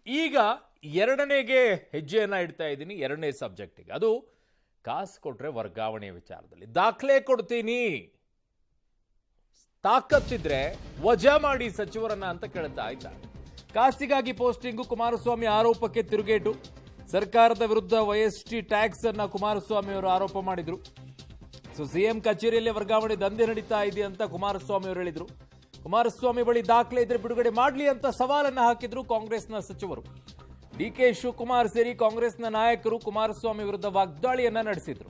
ಈಗ ಎರಡನೇಗೆ ಹೆಜ್ಜೆಯನ್ನ ಇಡ್ತಾ ಇದ್ದೀನಿ ಎರಡನೇ ಸಬ್ಜೆಕ್ಟಿಗೆ ಅದು ಕಾಸು ಕೊಟ್ರೆ ವರ್ಗಾವಣೆ ವಿಚಾರದಲ್ಲಿ ದಾಖಲೆ ಕೊಡ್ತೀನಿ ತಾಕತ್ತಿದ್ರೆ ವಜಾ ಮಾಡಿ ಸಚಿವರನ್ನ ಅಂತ ಕೇಳ್ತಾ ಆಯ್ತಾ ಕಾಸಿಗಾಗಿ ಪೋಸ್ಟಿಂಗು ಕುಮಾರಸ್ವಾಮಿ ಆರೋಪಕ್ಕೆ ತಿರುಗೇಟು ಸರ್ಕಾರದ ವಿರುದ್ಧ ವೈಎಸ್ಟಿ ಟ್ಯಾಕ್ಸ್ ಅನ್ನ ಕುಮಾರಸ್ವಾಮಿ ಅವರು ಆರೋಪ ಮಾಡಿದ್ರು ಸೊ ಸಿಎಂ ಕಚೇರಿಯಲ್ಲಿ ವರ್ಗಾವಣೆ ದಂಧೆ ನಡೀತಾ ಇದೆ ಅಂತ ಕುಮಾರಸ್ವಾಮಿ ಅವರು ಹೇಳಿದ್ರು ಕುಮಾರಸ್ವಾಮಿ ಬಳಿ ದಾಖಲೆ ಇದ್ರೆ ಬಿಡುಗಡೆ ಮಾಡಲಿ ಅಂತ ಸವಾಲನ್ನ ಹಾಕಿದ್ರು ಕಾಂಗ್ರೆಸ್ನ ಸಚಿವರು ಡಿ ಕೆ ಶಿವಕುಮಾರ್ ಸೇರಿ ಕಾಂಗ್ರೆಸ್ನ ನಾಯಕರು ಕುಮಾರಸ್ವಾಮಿ ವಿರುದ್ಧ ವಾಗ್ದಾಳಿಯನ್ನ ನಡೆಸಿದ್ರು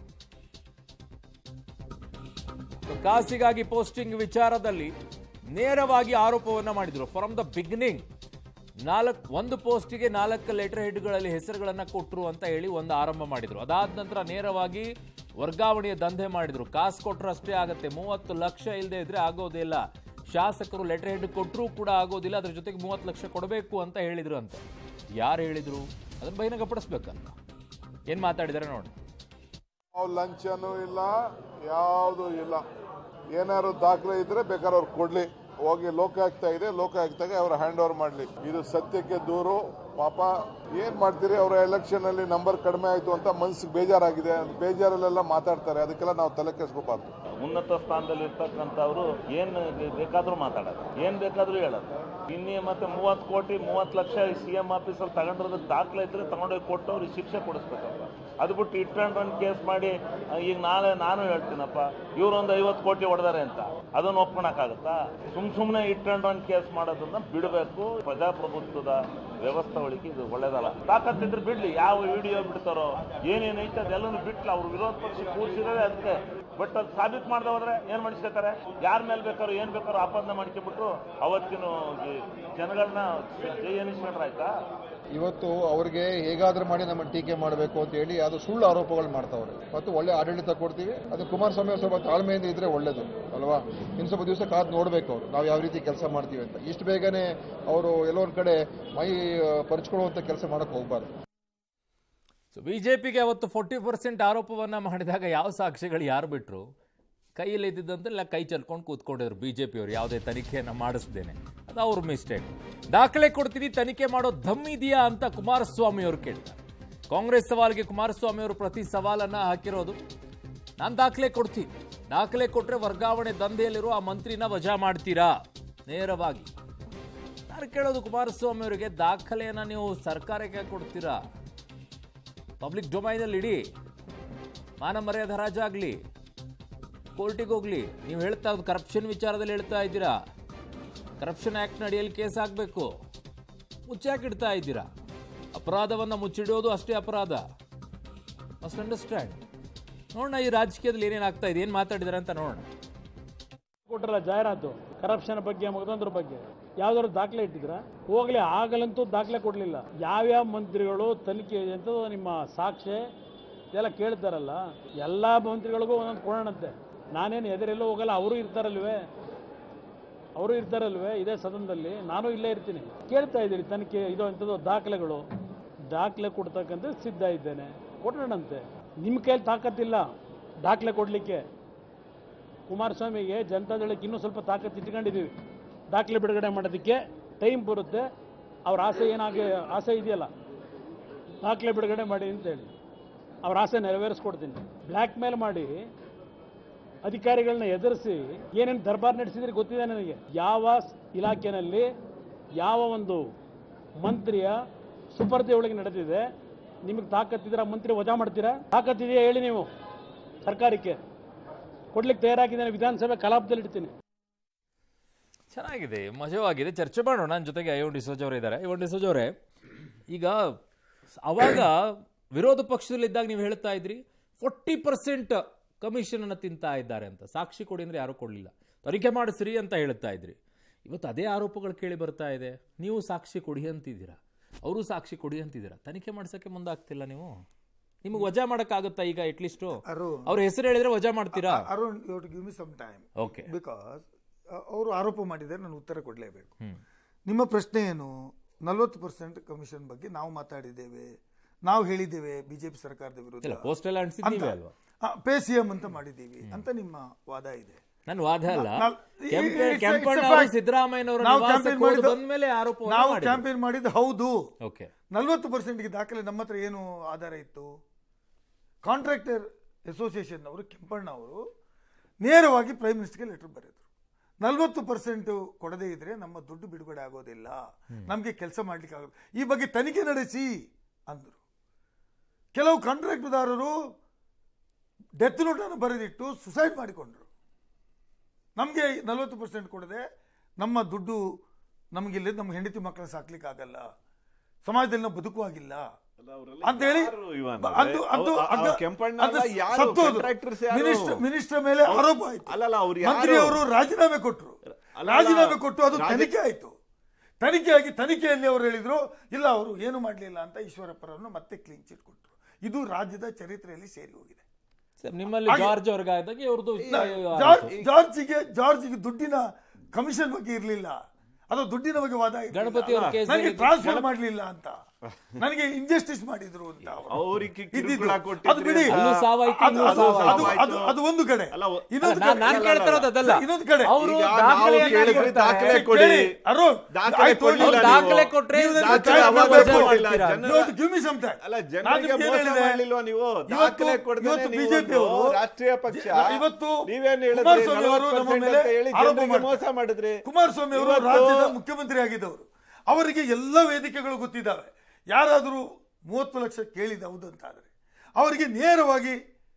ಸೊ ಕಾಸಿಗಾಗಿ ಪೋಸ್ಟಿಂಗ್ ವಿಚಾರದಲ್ಲಿ ನೇರವಾಗಿ ಆರೋಪವನ್ನ ಮಾಡಿದ್ರು ಫ್ರಮ್ ದ ಬಿಗಿನಿಂಗ್ ನಾಲ್ಕು ಒಂದು ಪೋಸ್ಟಿಗೆ ನಾಲ್ಕು ಲೆಟರ್ ಹೆಡ್ಗಳಲ್ಲಿ ಹೆಸರುಗಳನ್ನ ಕೊಟ್ಟರು ಅಂತ ಹೇಳಿ ಒಂದು ಆರಂಭ ಮಾಡಿದ್ರು ಅದಾದ ನಂತರ ನೇರವಾಗಿ ವರ್ಗಾವಣೆಯ ದಂಧೆ ಮಾಡಿದ್ರು ಕಾಸು ಕೊಟ್ಟರು ಅಷ್ಟೇ ಆಗತ್ತೆ ಮೂವತ್ತು ಲಕ್ಷ ಇಲ್ಲದೆ ಇದ್ರೆ ಆಗೋದೇ ಇಲ್ಲ ಶಾಸಕರು ಲೆಟರ್ ಹೆಡ್ ಕೊಟ್ಟರೂ ಕೂಡ ಆಗೋದಿಲ್ಲ ಅದ್ರ ಜೊತೆಗೆ ಮೂವತ್ತು ಲಕ್ಷ ಕೊಡಬೇಕು ಅಂತ ಹೇಳಿದ್ರು ಅಂತ ಯಾರು ಹೇಳಿದ್ರು ಅದನ್ನ ಬಹಿರಂಗಪಡಿಸ್ಬೇಕಲ್ಲ ಏನ್ ಮಾತಾಡಿದಾರೆ ನೋಡಿ ಯಾವ ಲಂಚನೂ ಇಲ್ಲ ಯಾವುದು ಇಲ್ಲ ಏನಾದ್ರು ದಾಖಲೆ ಇದ್ರೆ ಬೇಕಾದ್ರೆ ಅವ್ರು ಕೊಡ್ಲಿ ಹೋಗಿ ಲೋಕಾಯುಕ್ತ ಇದೆ ಲೋಕಾಯುಕ್ತಗೆ ಅವ್ರು ಹ್ಯಾಂಡ್ ಓವರ್ ಮಾಡ್ಲಿ ಇದು ಸತ್ಯಕ್ಕೆ ದೂರು ಪಾಪ ಏನ್ ಮಾಡ್ತೀರಿ ಅವರ ಎಲೆಕ್ಷನ್ ಅಲ್ಲಿ ನಂಬರ್ ಕಡಿಮೆ ಆಯ್ತು ಅಂತ ಮನ್ಸಿಗೆ ಬೇಜಾರಾಗಿದೆ ಬೇಜಾರಲ್ಲೆಲ್ಲ ಮಾತಾಡ್ತಾರೆ ಅದಕ್ಕೆಲ್ಲ ನಾವು ತಲೆ ಕೆಡಿಸ್ಕೋಬಾರ್ದು ಉನ್ನತ ಸ್ಥಾನದಲ್ಲಿ ಇರ್ತಕ್ಕಂಥವ್ರು ಏನ್ ಬೇಕಾದ್ರೂ ಮಾತಾಡೋದು ಏನ್ ಬೇಕಾದ್ರೂ ಹೇಳೋದು ಇನ್ನೇ ಮತ್ತೆ ಮೂವತ್ತು ಕೋಟಿ ಮೂವತ್ತು ಲಕ್ಷ ಸಿ ಎಂ ಆಫೀಸಲ್ಲಿ ತಗೊಂಡಿರೋದಕ್ಕೆ ದಾಖಲೆ ಇದ್ರೆ ತಗೊಂಡೋಗಿ ಕೊಟ್ಟು ಅವ್ರಿಗೆ ಶಿಕ್ಷೆ ಕೊಡಿಸ್ಬೇಕಪ್ಪ ಅದು ಬಿಟ್ಟು ಇಟ್ ಅಂಡ್ ರನ್ ಕೇಸ್ ಮಾಡಿ ಆ, ಈಗ ನಾಳೆ ನಾನು ಹೇಳ್ತೀನಪ್ಪ ಇವ್ರೊಂದು ಐವತ್ತು ಕೋಟಿ ಹೊಡೆದಾರೆ ಅಂತ ಅದನ್ನು ಒಪ್ಕೊಳಕ್ಕಾಗತ್ತಾ ಸುಮ್ ಸುಮ್ಮನೆ ಇಟ್ ಅಂಡ್ ರನ್ ಕೇಸ್ ಮಾಡೋದನ್ನ ಬಿಡಬೇಕು ಪ್ರಜಾಪ್ರಭುತ್ವದ ವ್ಯವಸ್ಥೆ ಒಳಗೆ ಇದು ಒಳ್ಳೇದಲ್ಲ ತಾಕತ್ತಿದ್ರೆ ಬಿಡ್ಲಿ ಯಾವ ವಿಡಿಯೋ ಬಿಡ್ತಾರೋ ಏನೇನೈತೆ ಅದೆಲ್ಲನೂ ಬಿಟ್ಲ ಅವ್ರು ವಿರೋಧ ಪಕ್ಷ ಕೂರ್ಸಿರೋದೇ ಅದಕ್ಕೆ ಬಟ್ ಅದು ಸಾಬೀತು ಮಾಡದೆ ಹೋದ್ರೆ ಏನ್ ಮಾಡಿಸ್ಕೊತಾರೆ ಯಾರ ಮೇಲೆ ಬೇಕಾದ್ರು ಏನ್ ಬೇಕಾದ್ರು ಆಪಾದನೆ ಮಾಡ್ಕೊಂಡ್ಬಿಟ್ಟು ಅವತ್ತಿನ ಈ ಜನಗಳನ್ನ ಜೈ ಎನಿಸ್ಕೊಂಡ್ರಾಯ್ತಾ ಇವತ್ತು ಅವ್ರಿಗೆ ಹೇಗಾದ್ರೂ ಮಾಡಿ ನಮ್ಮ ಟೀಕೆ ಮಾಡಬೇಕು ಅಂತ ಹೇಳಿ ಅದು ಸುಳ್ಳು ಆರೋಪಗಳು ಮಾಡ್ತಾವ್ರೆ ಮತ್ತು ಒಳ್ಳೆ ಆಡಳಿತ ಕೊಡ್ತೀವಿ ಅದು ಕುಮಾರಸ್ವಾಮಿ ಅವ್ರು ಸ್ವಲ್ಪ ತಾಳ್ಮೆಯಿಂದ ಇದ್ರೆ ಒಳ್ಳೇದು ಅಲ್ವಾ ಇನ್ನು ಸ್ವಲ್ಪ ದಿವಸ ಕಾದು ನೋಡ್ಬೇಕು ಅವ್ರು ನಾವು ಯಾವ ರೀತಿ ಕೆಲಸ ಮಾಡ್ತೀವಿ ಅಂತ ಇಷ್ಟು ಬೇಗನೆ ಅವರು ಎಲ್ಲೋ ಒಂದ್ ಕಡೆ ಮೈ ಆ, ಪರ್ಚ್ಕೊಳ್ಳುವಂತ ಕೆಲಸ ಮಾಡಕ್ ಹೋಗ್ಬಾರ್ದು ಸೊ ಬಿಜೆಪಿಗೆ ಅವತ್ತು ಫೋರ್ಟಿ ಪರ್ಸೆಂಟ್ ಆರೋಪವನ್ನ ಮಾಡಿದಾಗ ಯಾವ ಸಾಕ್ಷಿಗಳು ಯಾರು ಬಿಟ್ರು ಕೈಯಲ್ಲಿ ಇದ್ದಿದ್ದಂತೆಲ್ಲ ಕೈ ಚಲ್ಕೊಂಡು ಕೂತ್ಕೊಂಡಿದ್ರು ಬಿಜೆಪಿಯವರು ಯಾವುದೇ ತನಿಖೆಯನ್ನ ಮಾಡಿಸ್ದೇನೆ ಅದು ಅವ್ರ ಮಿಸ್ಟೇಕ್ ದಾಖಲೆ ಕೊಡ್ತೀನಿ ತನಿಖೆ ಮಾಡೋ ದಮ್ ಇದೆಯಾ ಅಂತ ಕುಮಾರಸ್ವಾಮಿ ಅವರು ಕೇಳಿದ್ದಾರೆ ಕಾಂಗ್ರೆಸ್ ಸವಾಲಿಗೆ ಕುಮಾರಸ್ವಾಮಿ ಅವರು ಪ್ರತಿ ಸವಾಲನ್ನ ಹಾಕಿರೋದು ನಾನು ದಾಖಲೆ ಕೊಡ್ತೀನಿ ದಾಖಲೆ ಕೊಟ್ರೆ ವರ್ಗಾವಣೆ ದಂಧೆಯಲ್ಲಿರೋ ಆ ಮಂತ್ರಿನ ವಜಾ ಮಾಡ್ತೀರಾ ನೇರವಾಗಿ ನಾನು ಕೇಳೋದು ಕುಮಾರಸ್ವಾಮಿ ಅವರಿಗೆ ದಾಖಲೆಯನ್ನ ನೀವು ಸರ್ಕಾರಕ್ಕೆ ಕೊಡ್ತೀರಾ ಪಬ್ಲಿಕ್ ಡೊಮೈನಲ್ಲಿ ಇಡಿ ಮಾನ ಮರ್ಯಾದೆ ಹರಾಜಾಗ್ಲಿ ಕೋರ್ಟಿಗೆ ಹೋಗ್ಲಿ ನೀವು ಹೇಳ್ತಾ ಇರೋದು ಕರಪ್ಷನ್ ವಿಚಾರದಲ್ಲಿ ಹೇಳ್ತಾ ಇದ್ದೀರಾ ಕರಪ್ಷನ್ ಆ್ಯಕ್ಟ್ ಅಡಿಯಲ್ಲಿ ಕೇಸ್ ಹಾಕಬೇಕು ಮುಚ್ಚಾಕಿಡ್ತಾ ಇದ್ದೀರಾ ಅಪರಾಧವನ್ನು ಮುಚ್ಚಿಡೋದು ಅಷ್ಟೇ ಅಪರಾಧ ಮಸ್ಟ್ ಅಂಡರ್ಸ್ಟ್ಯಾಂಡ್ ನೋಡೋಣ ಈ ರಾಜಕೀಯದಲ್ಲಿ ಏನೇನು ಆಗ್ತಾ ಇದೆ ಏನು ಮಾತಾಡಿದಾರೆ ಅಂತ ನೋಡೋಣ ಕೊಟ್ಟರಲ್ಲ ಜಾಹೀರಾತು ಕರಪ್ಷನ್ ಬಗ್ಗೆ ಮಗದೊಂದ್ರ ಬಗ್ಗೆ ಯಾವ್ದಾದ್ರು ದಾಖಲೆ ಇಟ್ಟಿದ್ರ ಹೋಗ್ಲಿ ಆಗಲಂತೂ ದಾಖಲೆ ಕೊಡ್ಲಿಲ್ಲ ಯಾವ್ಯಾವ ಮಂತ್ರಿಗಳು ತನಿಖೆ ಅಂತ ನಿಮ್ಮ ಸಾಕ್ಷಿ ಇದೆಲ್ಲ ಕೇಳ್ತಾರಲ್ಲ ಎಲ್ಲಾ ಮಂತ್ರಿಗಳಿಗೂ ಒಂದೊಂದು ಕೊಡೋಣಂತೆ ನಾನೇನು ಎದುರೆಲ್ಲೂ ಹೋಗಲ್ಲ ಅವರು ಇರ್ತಾರಲ್ವೇ ಅವರು ಇರ್ತಾರಲ್ವೇ ಇದೇ ಸದನದಲ್ಲಿ ನಾನು ಇಲ್ಲೇ ಇರ್ತೀನಿ ಕೇಳ್ತಾ ಇದ್ದೀರಿ ತನಿಖೆ ಇದು ಇಂಥದ್ದು ದಾಖಲೆಗಳು ದಾಖಲೆ ಕೊಡ್ತಕ್ಕಂಥ ಸಿದ್ಧ ಇದ್ದೇನೆ ಕೊಡೋಣಂತೆ ನಿಮ್ಮ ಕೈಯಲ್ಲಿ ತಾಕತ್ತಿಲ್ಲ ದಾಖಲೆ ಕೊಡಲಿಕ್ಕೆ ಕುಮಾರಸ್ವಾಮಿಗೆ ಜನತಾದಳಕ್ಕೆ ಇನ್ನೂ ಸ್ವಲ್ಪ ತಾಕತ್ತು ಇಟ್ಕೊಂಡಿದ್ದೀವಿ ದಾಖಲೆ ಬಿಡುಗಡೆ ಮಾಡೋದಕ್ಕೆ ಟೈಮ್ ಬರುತ್ತೆ ಅವ್ರ ಆಸೆ ಏನಾಗಿ ಆಸೆ ಇದೆಯಲ್ಲ ದಾಖಲೆ ಬಿಡುಗಡೆ ಮಾಡಿ ಅಂತೇಳಿ ಅವ್ರ ಆಸೆ ನೆರವೇರಿಸ್ಕೊಡ್ತೀನಿ ಬ್ಲ್ಯಾಕ್ ಮೇಲ್ ಮಾಡಿ ಅಧಿಕಾರಿಗಳನ್ನ ಎದುರಿಸಿ ಏನೇನು ದರ್ಬಾರ್ ನಡೆಸಿದ್ರೆ ಗೊತ್ತಿದೆ ನನಗೆ ಯಾವ ಇಲಾಖೆನಲ್ಲಿ ಯಾವ ಒಂದು ಮಂತ್ರಿಯ ಸುಪರ್ದೆ ಒಳಗೆ ನಡೆದಿದೆ ನಿಮಗೆ ತಾಕತ್ತಿದ್ರೆ ಆ ಮಂತ್ರಿ ವಜಾ ಮಾಡ್ತೀರಾ ತಾಕತ್ತಿದೆಯಾ ಹೇಳಿ ನೀವು ಸರ್ಕಾರಕ್ಕೆ ಕೊಡ್ಲಿಕ್ಕೆ ತಯಾರಾಗಿದ್ದೇನೆ ವಿಧಾನಸಭೆ ಕಲಾಪದಲ್ಲಿ ಇಡ್ತೀನಿ ಚೆನ್ನಾಗಿದೆ ಮಜವಾಗಿದೆ ಚರ್ಚೆ ಮಾಡೋಣ ನನ್ನ ಜೊತೆಗೆ ಐವನ್ ಡಿಸೋಜ್ ಅವರು ಇದ್ದಾರೆ ಐವನ್ ಡಿಸೋಜ್ ಅವರೇ ಈಗ ಅವಾಗ ವಿರೋಧ ಪಕ್ಷದಲ್ಲಿದ್ದಾಗ ನೀವು ಹೇಳ್ತಾ ಇದ್ರಿ ಫೋರ್ಟಿ ಪರ್ಸೆಂಟ್ ಕಮಿಷನ್ ಅನ್ನು ತಿಂತಾ ಇದ್ದಾರೆ ಅಂತ ಸಾಕ್ಷಿ ಕೊಡಿ ಅಂದ್ರೆ ಯಾರು ಕೊಡಲಿಲ್ಲ ತನಿಖೆ ಮಾಡಿಸ್ರಿ ಅಂತ ಹೇಳ್ತಾ ಇದ್ರಿ ಇವತ್ತು ಅದೇ ಆರೋಪಗಳು ಕೇಳಿ ಬರ್ತಾ ಇದೆ ನೀವು ಸಾಕ್ಷಿ ಕೊಡಿ ಅಂತಿದ್ದೀರಾ ಅವರು ಸಾಕ್ಷಿ ಕೊಡಿ ಅಂತಿದ್ದೀರಾ ತನಿಖೆ ಮಾಡ್ಸಕ್ಕೆ ಮುಂದಾಗ್ತಿಲ್ಲ ನೀವು ನಿಮಗೆ ವಜಾ ಮಾಡೋಕ್ಕಾಗುತ್ತಾ ಈಗ ಅಟ್ಲೀಸ್ಟು ಅರುಣ್ ಅವ್ರ ಹೆಸರು ಹೇಳಿದ್ರೆ ವಜಾ ಮಾಡ್ತೀರಾ Arun you to give me some time okay because ಅವರು ಆರೋಪ ಮಾಡಿದರೆ ನಾನು ಉತ್ತರ ಕೊಡಲೇಬೇಕು ನಿಮ್ಮ ಪ್ರಶ್ನೆ ಏನು ನಲ್ವತ್ತು ಪರ್ಸೆಂಟ್ ಕಮಿಷನ್ ಬಗ್ಗೆ ನಾವು ಮಾತಾಡಿದ್ದೇವೆ ನಾವು ಹೇಳಿದ್ದೇವೆ ಬಿಜೆಪಿ ಸರ್ಕಾರದ ವಿರುದ್ಧ ಇಲ್ಲ ಪೋಸ್ಟ್ ಎಲ್ಲ ಅಂಟಿಸಿದ್ ನೀವೇ ಅಲ್ವಾ ಪೇ ಸಿ ಎಂ ಅಂತ ಮಾಡಿದ್ದೀವಿ ಅಂತ ನಿಮ್ಮ ವಾದ ಇದೆ ನನ್ನ ವಾದ ಅಲ್ಲ ನಾಲ್- ಕೆಂಪೆ- it's a- it's a Kempanna fact. ಅವರು ಸಿದ್ದರಾಮಯ್ಯನವರ ನಾವು ನಿವಾಸಕ್ಕೆ campaign ಹೋಗಿ ಮಾಡಿದ್ದು- ಬಂದ್ಮೇಲೆ ಆರೋಪವನ್ನ ನಾವು ಮಾಡಿದ್ರು. ಕ್ಯಾಂಪೇನ್ ಮಾಡಿದ್ದು ಹೌದು ಓಕೆ ನಲ್ವತ್ತು ಪರ್ಸೆಂಟ್ಗೆ ದಾಖಲೆ ನಮ್ಮ ಹತ್ರ ಏನು ಆಧಾರ ಇತ್ತು ಕಾಂಟ್ರಾಕ್ಟರ್ ಅಸೋಸಿಯೇಷನ್ ಅವರು ಕೆಂಪಣ್ಣ ಅವರು ನೇರವಾಗಿ ಪ್ರೈಮ್ ಮಿನಿಸ್ಟರ್ಗೆ ಲೆಟರ್ ಬರೆದರು ನಲ್ವತ್ತು ಪರ್ಸೆಂಟ್ ಕೊಡದೇ ಇದ್ರೆ ನಮ್ಮ ದುಡ್ಡು ಬಿಡುಗಡೆ ಆಗೋದಿಲ್ಲ ನಮಗೆ ಕೆಲಸ ಮಾಡ್ಲಿಕ್ಕೆ ಆಗೋದು ಈ ಬಗ್ಗೆ ತನಿಖೆ ನಡೆಸಿ ಅಂದರು ಕೆಲವು ಕಾಂಟ್ರಾಕ್ಟ್ದಾರರು ಡೆತ್ ನೋಟನ್ನು ಬರೆದಿಟ್ಟು ಸುಸೈಡ್ ಮಾಡಿಕೊಂಡ್ರು ನಮಗೆ ನಲವತ್ತು ಪರ್ಸೆಂಟ್ ಕೊಡದೆ ನಮ್ಮ ದುಡ್ಡು ನಮಗಿಲ್ಲ ನಮ್ಮ ಹೆಂಡತಿ ಮಕ್ಕಳನ್ನ ಸಾಕ್ಲಿಕ್ಕೆ ಆಗಲ್ಲ ಸಮಾಜದಲ್ಲಿ ನಾವು ಬದುಕುವಾಗಿಲ್ಲ ಅಂತ ಹೇಳಿ ಯಾರು ಇವಾನ್ ಬ- ಅದು ಅವ್ರೆ? ಅದು ಅವ್- ಅದು ಅವ್ ಕೆಂಪಣ್ಣ ಅದು ಅಲ್ಲ, ಯಾರು? ಸತ್ತೋದ್ರು. contractors ಯಾರು? ಮಿನಿಸ್ಟರ್ ಮಿನಿಸ್ಟರ್ ಮೇಲೆ ಆರೋಪ ಆಯ್ತು ಅಲ್ಲಲ್ಲ, ಅವ್ರು ಯಾರು? ಮಂತ್ರಿ ಅವರು ರಾಜೀನಾಮೆ ಕೊಟ್ಟರು ಅಲ್ಲಲ್ಲ, ರಾಜೀನಾಮೆ ಕೊಟ್ಟು ಅದು ರಾಜ- ತನಿಖೆ ಆಯ್ತು ತನಿಖೆ ಆಗಿ ತನಿಖೆಯಲ್ಲಿ ಅವರು ಹೇಳಿದ್ರು ಇಲ್ಲ ಅವರು ಏನು ಮಾಡಲಿಲ್ಲ ಅಂತ ಈಶ್ವರಪ್ಪರನ್ನು ಮತ್ತೆ ಕ್ಲೀನ್ ಚಿಟ್ ಕೊಟ್ಟರು ಇದು ರಾಜ್ಯದ ಚರಿತ್ರೆಯಲ್ಲಿ ಸೇರಿ ಹೋಗಿದೆ ಸರ್, ನಿಮ್ಮಲ್ಲಿ ಹಾಗೆ- ಜಾರ್ಜ್ ಅವ್ರಿಗೆ ಆದಾಗ ಇವ್ರದ್ದು ಜಾರ್ಜ್ ಜಾರ್ಜಿಗೆ ಜಾರ್ಜಿಗೆ ದುಡ್ಡಿನ ಕಮಿಷನ್ ಬಗ್ಗೆ ಇರಲಿಲ್ಲ ಅದು ದುಡ್ಡಿನ ಬಗ್ಗೆ ವಾದ ಇರ್ಲಿಲ್ಲ. ಗಣಪತಿ ಅವ್ರ ಕೇಸ್ ನನಗೆ ಅಲ್ಲಿ ಟ್ರಾನ್ಸ್ಫರ್ ಮಾಡಲಿಲ್ಲ ಅಂತ ನನಗೆ ಇಂಜಸ್ಟಿಸ್ ಮಾಡಿದ್ರು ಅಂತ ಅವರು. ಅವ್ರಿಗೆ ಇದ್ದಿದ್ದು. ಕಿರುಕುಳ ಅದು ಕೊಟ್ಟಿದ್ರೆ ಬಿಡಿ ಅಂತ. ಅಲ್ಲೂ ಸಾವಾಯ್ತು, ಅದು- ಇಲ್ಲೂ ಅದು- ಸಾವಾಯ್ತು. ಅದು- ಅದು- ಅದು ಒಂದು ಕಡೆ ಅಲ್ಲ, ಒ- ಇನ್ನೊಂದು ನಾನ್- ನಾನ್ ಕಡೆ- ಕೇಳ್ತಾ ಇರೋದು ಅದಲ್ಲ. ಇನ್ನೊಂದು ಕಡೆ ಅವರು ಈಗ ದಾಖಲೆ ನಾವು ಕೇಳಿದ್ರೆ ದಾಖಲೆ ಕೊಡಿ ಕೇಳಿ, ಅರುಣ್, ದಾಖಲೆ I told you. ಕೊಡ್ಲಿಲ್ಲ ದಾಖಲೆ ನೀವು. ಕೊಟ್ರೆ ನೀವು ದಾಖಲೆ ದಾಖಲೆ ದಾಖಲೆ ಅವಾಗ ಕೊಡ್ಬೇಕು. ಕೊಡ್ಲಿಲ್ಲ. ಮಾಡ್ತೀರಾ? ಜನರ- You have to give me some time. ಅಲ್ಲ, ಜನರಿಗೆ ನಾನು ನಿಮ್ಗೆ ಮೋಸ ಏನ್ ಹೇಳಿದೆ? ಮಾಡ್ಲಿಲ್ವಾ ನೀವು? ಇವತ್ತು- ದಾಖಲೆ ಕೊಡ್ದೇನೆ ಇವತ್ತು ನೀವು ಬಿಜೆಪಿ ಒಂದು ಅವರು ರಾಷ್ಟ್ರೀಯ ಪಕ್ಷ. ಇವತ್ತು ನೀವೇನ್ ಹೇಳಿದ್ರಿ? ಕುಮಾರಸ್ವಾಮಿ ಅವರು ನಮ್ಮ 40% ಮೇಲೆ ಅಂತ ಹೇಳಿ ಆರೋಪ ಜನರಿಗೆ ಮಾಡ್ತಾರೆ. ಮೋಸ ಮಾಡಿದ್ರಿ. ಕುಮಾರಸ್ವಾಮಿ ಅವರು ಇವತ್ತು- ರಾಜ್ಯದ ಮುಖ್ಯಮಂತ್ರಿ ಆಗಿದ್ದವರು ಅವರಿಗೆ ಎಲ್ಲ ವೇದಿಕೆಗಳು ಗೊತ್ತಿದ್ದಾವೆ ಯಾರಾದರೂ ಮೂವತ್ತು ಲಕ್ಷ ಕೇಳಿದ ಹೌದು ಅಂತಾದರೆ ಅವರಿಗೆ ನೇರವಾಗಿ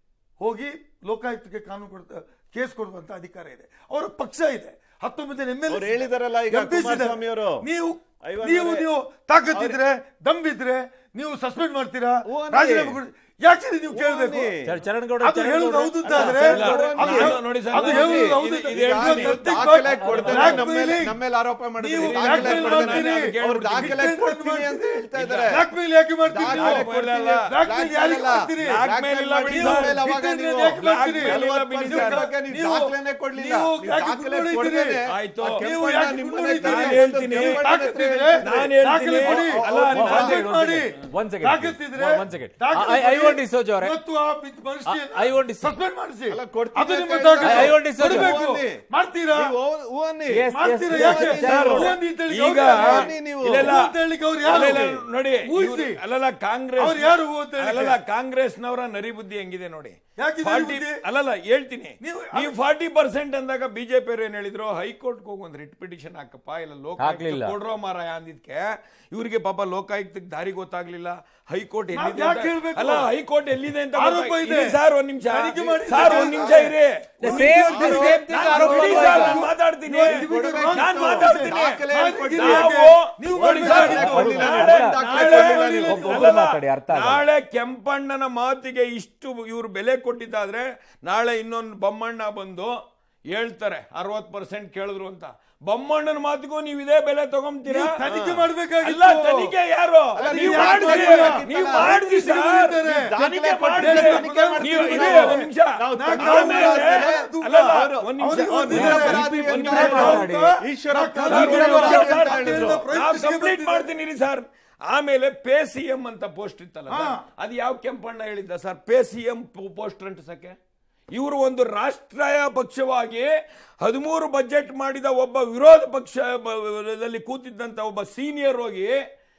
ಹೋಗಿ ಲೋಕಾಯುಕ್ತಕ್ಕೆ ಕಾನೂನು ಕೊಡ್ತ ಕೇಸ್ ಕೊಡುವಂತ ಅಧಿಕಾರ ಇದೆ ಅವರ ಪಕ್ಷ ಇದೆ ಹತ್ತೊಂಬತ್ತು ಎಂ ಎಲ್ ಅವ್ರು ಹೇಳಿದಾರಲ್ಲ ಈಗ ಕುಮಾರಸ್ವಾಮಿ ಅವರು. ನೀವು ಐವತ್ತು ನೀವು ಅವರೇ- ನೀವು ತಾಕತ್ತಿದ್ರೆ ದಮ್ಬಿದ್ರೆ ನೀವು ಸಸ್ಪೆಂಡ್ ಮಾಡ್ತೀರಾ ಹ್ಞೂ ಅನ್ನಿ. ರಾಜೀನಾಮೆ ಕೊಡಿ ಯಾಕೆ ನೀವು ಕೇಳಬೇಕು ಅನ್ನಿ. ಚರಣ್- ಚರಣಗೌಡ ಅದು ಹೇಳುದು ಹೌದು ಅಂತಾದ್ರೆ ಅಲ್ಲ, ಅದು ಇಲ್ಲ, ಹೇಳು- ನೋಡಿ ಸರ್, ಅದು ನೋಡಿ, ಹೇಳುದು ಇದು- ಹೌದು ಇದು- ಅಂತ- ಇದು You are ನೀವು nothing ದಾಖಲೆ but ಕೊಡ್ದೇನೆ ನಮ್ಮ ಮೇಲೆ blackmailing. ನಮ್ಮ ಮೇಲೆ ಆರೋಪ ಮಾಡಿದ್ರಿ ನೀವು ದಾಖಲೆ blackmail ಕೊಡ್ದೇನೆ ಮಾಡ್ತೀರಿ. ಅವ್ರು ದಾಖಲೆ Blackmail ಕೊಡ್ತೀನಿ ಅಂತ ಮಾಡ್ತೀರಿ. ಹೇಳ್ತಾ ಇದ್ದಾರೆ Blackmail ಯಾಕೆ ಮಾಡ್ತೀರಿ ದಾಖಲೆ ನೀವು? ಕೊಡ್ತೀನಿ. Blackmail ಯಾರಿಗೆ Blackmail ಮಾಡ್ತೀರಿ? ಅಲ್ಲ. Blackmail ಇಲ್ಲ ಬಿಡಿ ನೀವು ಸರ್. ಮೇಲೆ ಅವಾಗ ಬಿಟ್ಟಿದ್ರೆ ನೀವು ಯಾಕೆ ಮಾಡ್ತೀರಿ? ನಲವತ್ತು ಬಿಡಿ ಪರ್ಸೆಂಟ್ ಸರ್. ಬಗ್ಗೆ ನೀವು ನೀವು- ದಾಖಲೆನೇ ಕೊಡ್ಲಿಲ್ಲ ನೀವು ನೀವು ಯಾಕೆ ದಾಖಲೆ ಕುತ್ಕೊಂಡಿದ್ದೀರಿ? ಕೊಡ್ದೇನೆ ಆಯ್ತು. ಆ ನೀವು ಕೆಂಪಣ್ಣ ಯಾಕೆ ನಿಮ್ಮ ಕುತ್ಕೊಂಡಿದ್ದೀರಿ? ಮನೆ ನಾನು ಹೇಳ್ತೀನಿ. ಕೆಂಪಣ್ಣ ಹತ್ರ ತಾಕತ್ತಿದ್ರೆ ನಾನು ದಾಖಲೆ ಹೇಳ್ತೀನಿ. ಕೊಡಿ. ಅಲ್ಲ, ನೀವು ನೀವು submit ಒಂದು ಮಾಡಿ. second. ಒಂದು second. ತಾಕತ್ತಿದ್ರೆ ಒಂದು second. ದಾಖಲೆ I- I ಕೊಡಿ. want D'Souza ಅವರೇ. ಇವತ್ತು ಆ ಮಿತ್ ಮನುಷ್ಯನ I want D'Souza. suspend ಮಾಡಿಸಿ. ಅಲ್ಲ, ಕೊಡ್ತೀನಿ ಅದು ನಿಮ್ಮ ಅಂತ ತಾಕತ್ತು. ಹೇಳ್ತಾರೆ. I want D'Souza. ಕೊಡ್ಬೇಕು. ಹೂವನ್ನಿ. ಮಾಡ್ತೀರಾ ನೀವು ಹೂ ಅನ್ನಿ. Yes, ಮಾಡ್ತೀರಾ yes, ಯಾಕೆ yes, ಸರ್, ಹೂವನ್ನಿ ಅಂತ ಹೇಳಿ ಈಗ ಅವ್ರು ಯಾರು? ಹೂವನ್ನಿ ನೀವು. ಇಲ್ಲ, ಇಲ್ಲ. ಹೂ ಅಂತ ಹೇಳಲಿಕ್ಕೆ ಅವ್ರು ಯಾರು? ಅಲ್ಲ, ಇಲ್ಲ, ನೋಡಿ ಊಹಿಸಿ. ಇವ್ರು- ಅಲ್ಲಲ್ಲ ಕಾಂಗ್ರೆಸ್ ಅವ್ರು ಯಾರು ಹೂ ಅಂತ ಹೇಳಲಿಕ್ಕೆ? ಅಲ್ಲಲ್ಲ ಕಾಂಗ್ರೆಸ್ನವರ ನರಿಬುದ್ಧಿ ಹೆಂಗಿದೆ ನೋಡಿ ಯಾಕಿದೆ ಫಾರ್ಟಿ ನರಿಬುದ್ಧಿ? ಅಲ್ಲಲ್ಲ ಹೇಳ್ತೀನಿ ನೀವು- ನೀವು ಫಾರ್ಟಿ ಪರ್ಸೆಂಟ್ ಅಂದಾಗ ಬಿಜೆಪಿ ಅವ್ರು ಏನ್ ಹೇಳಿದ್ರು ಹೈಕೋರ್ಟ್ ಹೋಗಿ ಒಂದು ರಿಟ್ ಪಿಟಿಷನ್ ಹಾಕಪ್ಪ ಇಲ್ಲ ಹಾಕ್ಲಿಲ್ಲ. ಲೋಕಾಯುಕ್ತ ಕೊಡ್ರೋ ಮಾರಾಯ ಅಂದಿದ್ಕೆ ಇವರಿಗೆ ಪಾಪ ಲೋಕಾಯುಕ್ತಕ್ಕೆ ದಾರಿ ಗೊತ್ತಾಗ್ಲಿಲ್ಲ ಹೈಕೋರ್ಟ್ ನಾವ್ ಎಲ್ಲಿದೆ ಯಾಕೆ ಅಂತ- ಹೇಳ್ಬೇಕು? ಅಲ್ಲ ಹೈಕೋರ್ಟ್ ಎಲ್ಲಿದೆ ಅಂತ ಆರೋಪ ಗೊತ್ತಾಗಿ- ಇದೆ. ಇರಿ ಸರ್ ಒಂದ್ ನಿಮಿಷ ತನಿಖೆ ಮಾಡಿ. ಸರ್ ಒಂದ್ ನಿಮಿಷ ಇರಿ The same thing, same thing ನಾನು ಆರೋಪ ಬಿಡಿ ಮಾಡ್ತಾ ಸರ್, ಇದ್ದಾರೆ. ನಾನು ಮಾತಾಡ್ತೀನಿ ನೀವು ಕೊಡ್ಬೇಕು. ನಾನು ಮಾತಾಡ್ತೀನಿ ದಾಖಲೆ ಕೊಡ್ತೀನಿ. ನಾವು ನೀವು ನೋಡಿ ಸರ್, ಮಾಡ್ಬೇಕಾಗಿತ್ತು. ಕೊಡ್ಲಿಲ್ಲ, ನಾಳೆ- ದಾಖಲೆ ನಾಳೆ- ಕೊಡ್ಲಿಲ್ಲ ನೀವು. ಒಬ್ಬ- ಒಬ್ಬರು ಅಲ್ಲಲ್ಲ, ಮಾತಾಡಿ, ಅರ್ಥ ಆಗಲ್ಲ. ನಾಳೆ ಕೆಂಪಣ್ಣನ ಮಾತಿಗೆ ಇಷ್ಟು ಇವ್ರು ಬೆಲೆ ಕೊಟ್ಟಿದ್ದಾದ್ರೆ ನಾಳೆ ಇನ್ನೊಂದು ಬೊಮ್ಮಣ್ಣ ಬಂದು ಹೇಳ್ತಾರೆ ಅರವತ್ ಪರ್ಸೆಂಟ್ ಕೇಳಿದ್ರು ಅಂತ ಬೊಮ್ಮಣ್ಣನ ಮಾತಿಗೂ ನೀವು ಇದೇ ಬೆಲೆ ತಗೊಂತೀರಾ ನೀವು ತನಿಖೆ ಮಾಡ್ಬೇಕಾಗಿತ್ತು. ಅಲ್ಲ ತನಿಖೆ ಯಾರು ಅಲ್ಲ, ನೀವು ನೀವು ಮಾಡಿಸಿ ಮಾಡ್ಬೇಕು. ನೀವು ಮಾಡಿಸಿ ಸರ್ ಮಾಡಿದ್ದಾರೆ. ತನಿಖೆ ದಾಖಲೆ ಮಾಡಿಸಿ ಕೊಟ್ಟಿದ್ದಾರೆ, ತನಿಖೆ ನೀವು ಮಾಡ್ತೀವಿ ಇದೇ ನಾವು. ಒಂದ್ ನಿಮಿಷ ನಾವು ನಾವು ತನಿಖೆ ಆಮೇಲೆ- ಮಾಡ್ತಾರೆ. ಅಲ್ಲಲ್ಲ, ಅವರು- ಒಂದ್ ನಿಮಿಷ ಅವರಿಗೆ ಒಂದ್ ಒಂದು ನಿಮಿಷ, ನಿರಪರಾಧಿ ಒಂದ್ ಅಂತ ನಿಮಿಷ ಮಾತಾಡಿ. ಮಾತಾಡಿ. ಈಶ್ವರಪ್ಪ ನಾವು ಅವರು ಕನ್ನಡ ನಿರಪರಾಧಿ ಅಂತ ಭಾಷೆ ಹೇಳಿದ್ರು. ಪ್ರಯತ್ನಿಸಿ ನಾವು ಕಂಪ್ಲೀಟ್ ಬರ್ತಿದ್ದಾರೆ. ಮಾಡ್ತೀನಿ ರೀ ಸರ್ ಆಮೇಲೆ ಪೇ ಸಿ ಎಂ ಅಂತ ಪೋಸ್ಟ್ ಇತ್ತಲ್ಲ ಹಾ. ಸರ್, ಅದು ಯಾವ ಕೆಂಪಣ್ಣ ಹೇಳಿದ್ದ sir pay C M post ಅಂಟಿಸಕ್ಕೆ ಇವರು ಒಂದು ರಾಷ್ಟ್ರೀಯ ಪಕ್ಷವಾಗಿ ಹದಿಮೂರು ಬಜೆಟ್ ಮಾಡಿದ ಒಬ್ಬ ವಿರೋಧ ಪಕ್ಷದಲ್ಲಿ ಕೂತಿದ್ದಂತ ಒಬ್ಬ ಸೀನಿಯರ್ ಹೋಗಿ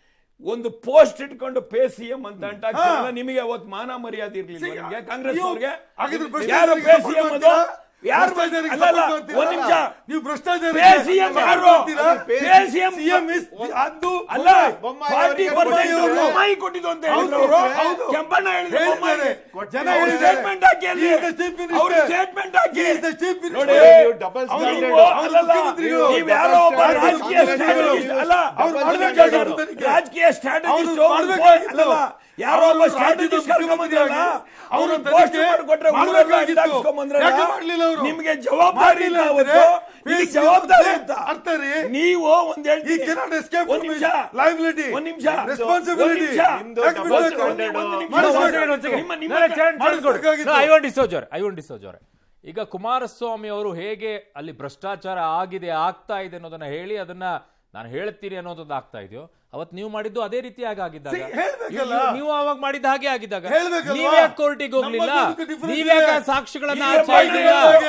ಒಂದು ಪೋಸ್ಟ್ ಇಟ್ಕೊಂಡು ಪೇ ಸಿ ಎಂ ಅಂತ ಅಂಟಾಕ್ಸಿರಲ್ಲ ನಿಮಗೆ ಅವತ್ತು ಮಾನ ಮರ್ಯಾದೆ ಇರ್ಲಿಲ್ಲ ನಿಮಗೆ ಕಾಂಗ್ರೆಸ್ ನೀವು- ಅವ್ರಿಗೆ ಹಾಗಿದ್ರೆ ಯಾರು ಭ್ರಷ್ಟಾಚಾರಿಗೆ ಪೇ ಸಿ ಎಂ support ಅದು ಮಾಡ್ತೀರಾ? ಯಾರು ಭ್ರಷ್ಟಾಚಾರಿಗೆ ಅಲ್ಲಲ್ಲ support ಮಾಡ್ತೀರಾ? ಒಂದ್ ನಿಮಿಷ ನೀವು ಭ್ರಷ್ಟಾಚಾರ ಪೇ ಸಿ ಎಂ ಯಾರು pay- pay C M CM ಅದು ಅಲ್ಲ ಬೊಮ್ಮಾಯಿ ಫಾರ್ಟಿ ಅವರಿಗೆ ಪರ್ಸೆಂಟ್ ಬೊಮ್ಮಾಯಿ ಅವರು- ಬೊಮ್ಮಾಯಿ ಕೊಟ್ಟಿದ್ದು ಅಂತ ಹೇಳಿದ್ರು ಹೌದು, ಅವರು ಹೌದು. ಕೆಂಪಣ್ಣ ಹೇಳಿದ್ರು ಹೇಳಿದ್ದಾರೆ. ಬೊಮ್ಮಾಯಿ ಜನ ಅವ್ರು ಹೇಳಿದ್ದಾರೆ. ಸ್ಟೇಟ್ಮೆಂಟ್ ಹಾಕಿ ಅಲ್ಲಿ He is the chief minister. ಅವ್ರು ಸ್ಟೇಟ್ಮೆಂಟ್ ಹಾಕಿ He is the chief minister. ನೋಡಿ ನೀವು double ಅವ್ರು- standard. ನೀವು ಅವ್ರು ಅಲ್ಲಲ್ಲ, ಮುಖ್ಯಮಂತ್ರಿಗಳು. ನೀವು ಯಾರೋ ಒಬ್ಬ double ರಾಜಕೀಯ standard. ಸ್ಟ್ರಾಟಜಿಸ್ಟ್ ಅಲ್ಲ ಅವ್ರು double ಮಾಡ್ಬೇಕಾಗಿತ್ತು standard. ತನಿಖೆ. ರಾಜಕೀಯ ಸ್ಟ್ರಾಟಜಿಸ್ಟ್ ಅವ್ರು ಮಾಡ್ಬೇಕಾಗಿತ್ತು. ಅಲ್ಲಲ್ಲ ಯಾರೋ ಒಬ್ಬ ಅವರು ಸ್ಟ್ರಾಟಜಿಸ್ಟ್ ರಾಜ್ಯದ ಕರ್ಕೊಂಬಂದ್ರಲ್ಲ ಮುಖ್ಯಮಂತ್ರಿಯಾಗಿ ಅವರು ಅವರು ಪೋಸ್ಟ್ ತನಿಖೆ ಮಾಡಿಕೊಟ್ರೆ ಊರೆಲ್ಲ ಮಾಡ್ಬೇಕಾಗಿತ್ತು. ಇದಾಕ್ಸ್ಕೊಂಬಂದ್ರಲ್ಲ? ಯಾಕೆ ಮಾಡ್ಲಿಲ್ಲ ಅವರು? ನಿಮ್ಗೆ ಜವಾಬ್ದಾರಿ ಇಲ್ಲ ಮಾಡ್ಲಿಲ್ಲ ಅವತ್ತು ಅಂದ್ರೆ ನಿಮ್ಗೆ face ಜವಾಬ್ದಾರಿ you ಅಂತ ಅರ್ಥ ರೀ. ನೀವು ಒಂದ್ He ಹೇಳ್ತೀನಿ cannot escape ಒಂದ್ from ನಿಮಿಷ his liability. ಒಂದ್ ನಿಮಿಷ Responsibility. ಒಂದ್ ನಿಮಿಷ. ನಿಮ್ದು ಯಾಕೆ double ಬಿಡ್ಬೇಕು? standard. ಒಂದ್ ನಿಮಿಷ. ಮಾಡಿಸ್ಬೇಕು. ಒಂದ್ second. ನಿಮ್ಮ- ನಿಮ್ಮ- ನಾಳೆ ಚರಣ್ ಚರಣ್ ಕೊಡು. ಮಾಡಿಸ್ಬೇಕಾಗಿತ್ತು. No, I want D'Souza ಅವರೇ. I want D'Souza ಅವರೇ. ಈಗ ಕುಮಾರಸ್ವಾಮಿ ಅವರು ಹೇಗೆ ಅಲ್ಲಿ ಭ್ರಷ್ಟಾಚಾರ ಆಗಿದೆ ಆಗ್ತಾ ಇದೆ ಅನ್ನೋದನ್ನ ಹೇಳಿ ಅದನ್ನ ನಾನು ಹೇಳ್ತೀನಿ ಅನ್ನೋದನ್ನ ಆಗ್ತಾ ಇದೆಯೋ ಅವತ್ ನೀವು ಮಾಡಿದ್ದು ಅದೇ ರೀತಿಯಾಗಿ ಆಗಿದ್ದಾಗ See, ಹೇಳ್ಬೇಕಲ್ಲ. ನೀವು- ನೀವು ಅವಾಗ ಮಾಡಿದ ಹಾಗೆ ಆಗಿದ್ದಾಗ ಹೇಳ್ಬೇಕಲ್ವಾ? ನೀವ್ಯಾಕೆ ಕೋರ್ಟಿಗೆ ಹೋಗ್ಲಿಲ್ಲ ನಮ್ಮ ಬದುಕು difference ನೀವ್ಯಾಕೆ ಇದೆ. ಸಾಕ್ಷಿಗಳನ್ನ ಈಗ ಆಚೆ ಇದ್ದೀರಾ? ಮಾಡಿದಾಗೆ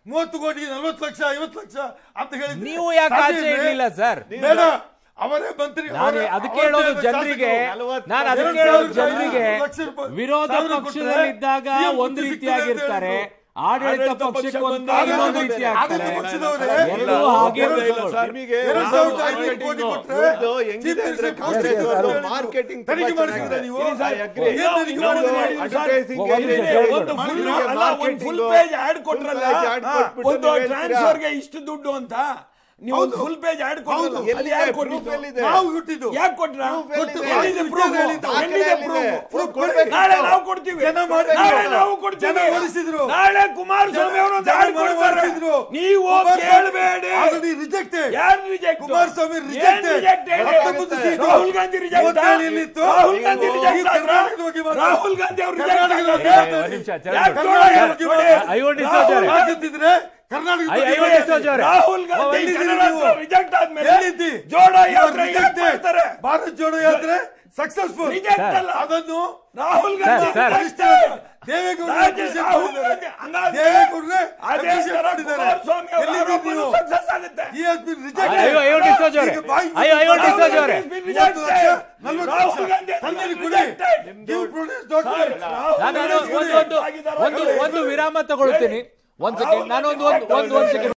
ಮೂವತ್ತು ಕೋಟಿಗೆ ನಲ್ವತ್ತು ಲಕ್ಷ ಐವತ್ತು ಲಕ್ಷ ಅಂತ ಹೇಳಿದ್ರೆ ನೀವು ಯಾಕೆ ಸಾಧ್ಯ ಆಚೆ ಇದೆ? ಇರ್ಲಿಲ್ಲ ಸರ್? ಬೇಡ ಅವರೇ ಮಂತ್ರಿ ನಾನು ಅವರೇ- ಅದಕ್ಕೆ ಅವರೇ ಹೇಳೋದು ಜನರಿಗೆ ಶಾಸಕರು. ನಾನು ಎರಡು ಅದಕ್ಕೆ ಹೇಳೋದು ಸಾವಿರದ ಜನರಿಗೆ ಐನೂರು ಲಕ್ಷ ರೂಪಾಯಿ ವಿರೋಧ ಸಾವಿರ ಕೊಟ್ರೆ ಪಕ್ಷದಲ್ಲಿದ್ದಾಗ CM ಒಂದು ಸಿಗ್ತದೆ ರೀತಿಯಾಗಿರ್ತಾರೆ ಅಂತ ಹೇಳಿದ್ರು. ಆಡಳಿತ ಪಕ್ಷಕ್ಕೆ ಬಂದಾಗ ಇನ್ನೊಂದು ರೀತಿ ಆಗ್ತಾರೆ ಆಡಳಿತ ಪಕ್ಷದವರೇ ಎಲ್ಲರೂ ಹಾಗೆ ಎರಡು ಇರ್ಬೇಕು. ಸ್ವಾಮಿಗೆ ಎರಡು ಸಾವಿರದ ಐನೂರು ಕೋಟಿ ಕೊಟ್ರೆ ಇದು ಹೆಂಗಿದೆ chief ಅಂದ್ರೆ minister ಕಾಂಗ್ರೆಸ್ ಕೊಡ್ತಾರೆ ಅವರು ಅಂತ marketing ಹೇಳಿದ್ರು. ತನಿಖೆ ತುಂಬಾ ಮಾಡಿಸಿದ್ರೆ ನೀವು ಚೆನ್ನಾಗಿದೆ. I agree. ಏನ್ ತನಿಖೆ ಇನ್ನೊಂದು ಮಾಡಿದ್ರು? advertising ಒಂದು ಏನಿದೆ, ನಿಮಿಷ, ಒಂದು ಒಂದು full ನಿಮಿಷ. ಅಲ್ಲ, ಒಂದು full page ad ಕೊಟ್ರಲ್ಲ, ad ಹಾ, ಕೊಟ್ಬಿಟ್ಟು ಒಂದು ನೀವು ಹೇಳ್ತೀರಾ? ಟ್ರಾನ್ಸ್ಫರ್ಗೆ ಇಷ್ಟು ದುಡ್ಡು ಅಂತ ನೀವು ಹೌದು. ಫುಲ್ ಪೇಜ್ ಆಡ್ ಕೊಟ್ರಲ್ಲ ಹೌದು. ಅದು ಯಾರು ಎಲ್ಲಿದೆ? ಕೊಟ್ಟಿದ್ದು Proof ಎಲ್ಲಿದೆ? ನಾವು ಹುಟ್ಟಿದ್ದು ಯಾಕೆ ಕೊಟ್ರ Proof ಕೊಟ್ಟು ಎಲ್ಲಿದೆ? ಎಲ್ಲಿದೆ proof? ಹೇಳಿದ್ದು. ಎಲ್ಲಿದೆ ದಾಖಲೆ proof? ಎಲ್ಲಿದೆ? Proof ಕೊಡ್ಬೇಕು. ನಾಳೆ ನಾವು ಕೊಡ್ತೀವಿ ಜನ ಮಾಡಿದ್ರು. ನಾಳೆ ನಾವು ಕೊಡ್ತೀವಿ ಜನ ಓಡಿಸಿದ್ರು. ನಾಳೆ ಕುಮಾರಸ್ವಾಮಿ ಅವರು ಒಂದು ಜನ ಆಡ್ ಕೊಡ್ತಾರೆ ಓಡಿಸಿದ್ರು. ನೀವು ಕುಮಾರಸ್ವಾಮಿ ಕೇಳಬೇಡಿ already rejected. ಯಾರು ರಿಜೆಕ್ಟ್ ಕುಮಾರಸ್ವಾಮಿ rejected. ಹತ್ತೊಂಬತ್ತು ಸೀಟು. ರಾಹುಲ್ ಗಾಂಧಿ ರಿಜೆಕ್ಟ್ ಮೂವತ್ತೇಳು ಇತ್ತು. ರಾಹುಲ್ ಗಾಂಧಿ ನೀವು ರಿಜೆಕ್ಟ್ ಕರ್ನಾಟಕದ ಬಗ್ಗೆ ಮಾತಾಡಿ. ರಾಹುಲ್ ಗಾಂಧಿ ಅವರು ಕರ್ನಾಟಕದ ಬಗ್ಗೆ ಏ, ಮಾತಾಡಿ. ಒಂದ್ ನಿಮಿಷ, ಚಂದ್ರು. ಯಾಕೆ ಕರ್ನಾಟಕದ ಬಗ್ಗೆ ನೋಡಿ, ಮಾತಾಡಿ. ಐವತ್ತು ರಾಹುಲ್ ದಿವಸ ಮಾತಾಡ್ತಿದ್ರೆ ಕರ್ನಾಟಕದ ಐ- ಬಗ್ಗೆ ಐವತ್ತು ಮಾತಾಡಿ. ದಿವಸ ಅವರೇ. ರಾಹುಲ್ ಗಾಂಧಿ ಎಲ್ಲಿದ್ದೀರಿ ಜನರ ನೀವು? ಹತ್ರ ರಿಜೆಕ್ಟ್ ಆದ್ಮೇಲೆ ಎಲ್ಲಿದ್ದಿ? ಜೋಡೋ You are ಯಾತ್ರೆ ಯಾಕೆ rejected. ಮಾಡ್ತಾರೆ ಭಾರತ್ ಜೋಡೋ ಯಾತ್ರೆ ಸಕ್ಸಸ್ಫುಲ್ ರಿಜೆಕ್ಟ್ ಅಲ್ಲ ಅದನ್ನು Rahul sir, Gandhi sir. rejected. ದೇವೇಗೌಡರು ರಾಜ್ಯ appreciate ರಾಹುಲ್ ಮಾಡಿದ್ದಾರೆ. ಗಾಂಧಿ ಹಂಗಾದ್ರೆ ದೇವೇಗೌಡರೇ ಅದೇ appreciate ತರ ಮಾಡಿದ್ದಾರೆ. ಕುಮಾರಸ್ವಾಮಿ ಅವರ ಎಲ್ಲಿದ್ದೀರಿ ಆರೋಪನೂ ನೀವು? success ಆಗುತ್ತೆ He has been rejected. ಅಯ್ಯೋ ಐವತ್ತು ದಿವಸ ಅವರೇ ಈಗ ಬಾಯಿ ಅಯ್ಯೋ ಐವತ್ತು ದಿವಸ ರಾಹುಲ್ ಅವರೇ ಗಾಂಧಿ has been ಮೂವತ್ತು ಲಕ್ಷ, rejected. ನಲ್ವತ್ತು ರಾಹುಲ್ ಲಕ್ಷ. ಗಾಂಧಿ has ತಂದಿರಿ been ಕೊಡಿ. rejected. Give produce document. Rahul ನಾನು ಗಾಂಧಿ ಒಂದು ಒಂದು ಒಂದು ಒಂದು ವಿರಾಮ ತಗೊಳ್ತೀನಿ ಒಂದ್ ಸೆಕೆಂಡ್ ನಾನು ಒಂದು ಒಂದು ಒಂದು ಸೆಕೆಂಡ್